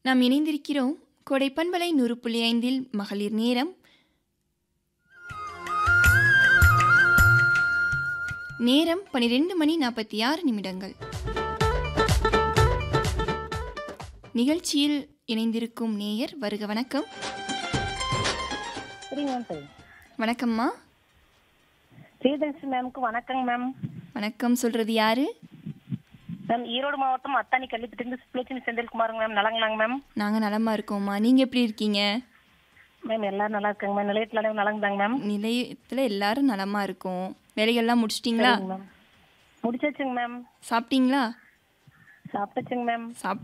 நாம் இணைந்திருக்கிறோம் கோடை பண்பலை நூறு புள்ளி ஐந்தில் மகளிர் நேரம் நேரம் பனிரெண்டு மணி நாற்பத்தி ஆறு நிமிடங்கள் நிகழ்ச்சியில் இணைந்திருக்கும் நேயர் வருக வணக்கம் சரிங்க மேம் சரி வணக்கம்மா ஸ்ரீதர்ஷி மேம்க்கு வணக்கங்க மேம் வணக்கம் சொல்றது யாரு மேம் ஈரோடு மாவட்டம் அத்தானி கல்வித்திட்டு சுப்லட்சுமி செந்தில்குமாருங்க மேம் நலங்களாங்க மேம் நாங்கள் நலமா இருக்கோம்மா நீங்கள் எப்படி இருக்கீங்க மேம் எல்லாரும் நல்லா இருக்காங்க மேம் நிலையத்தில் அனைவரும் நலங்குதாங்க மேம் நிலையத்தில் எல்லாரும் நலமா இருக்கோம் வேலைகள்லாம் முடிச்சிட்டிங்களா சரிங்க மேம் முடிச்சாச்சுங்க மேம் சாப்பிட்டீங்களா சாப்பிட்டாச்சுங்க மேம் சாப்